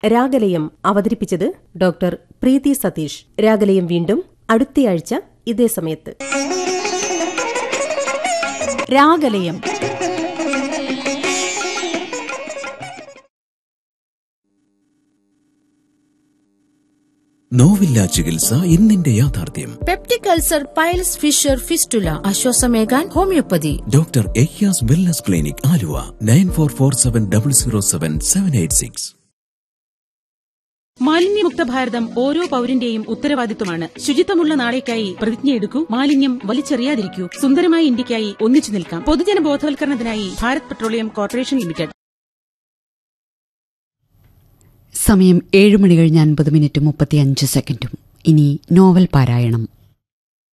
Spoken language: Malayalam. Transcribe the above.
രാഗലയം അവതരിപ്പിച്ചത് ഡോക്ടർ പ്രീതി സതീഷ് രാഗലയം വീണ്ടും അടുത്തയാഴ്ച ഇതേ സമയത്ത് രാഗലയം നോവില്ല ചികിത്സ ഇന്നിന്റെ യാഥാർത്ഥ്യം peptic ulcer piles fissure fistula ആശ്വാസമേകാൻ homeopathy doctor Ayyas wellness clinic Aluva nine four four seven double zero seven seven eight six മാലിന്യമുക്ത ഭാരതം ഓരോ പൌരന്റെയും ഉത്തരവാദിത്വമാണ് ശുചിത്വമുള്ള നാളേക്കായി പ്രതിജ്ഞയെടുക്കൂ മാലിന്യം വലിച്ചെറിയാതിരിക്കൂ സുന്ദരമായ ഇന്ത്യക്കായി ഒന്നിച്ചു നിൽക്കാം പൊതുജന ബോധവൽക്കരണത്തിനായി ഭാരത് പെട്രോളിയം കോർപ്പറേഷൻ ലിമിറ്റഡ് സമയം ഏഴ് മണി കഴിഞ്ഞ് അൻപത് മിനിറ്റ് മുപ്പത്തിയഞ്ച് സെക്കൻഡും ഇനി നോവൽ പാരായണം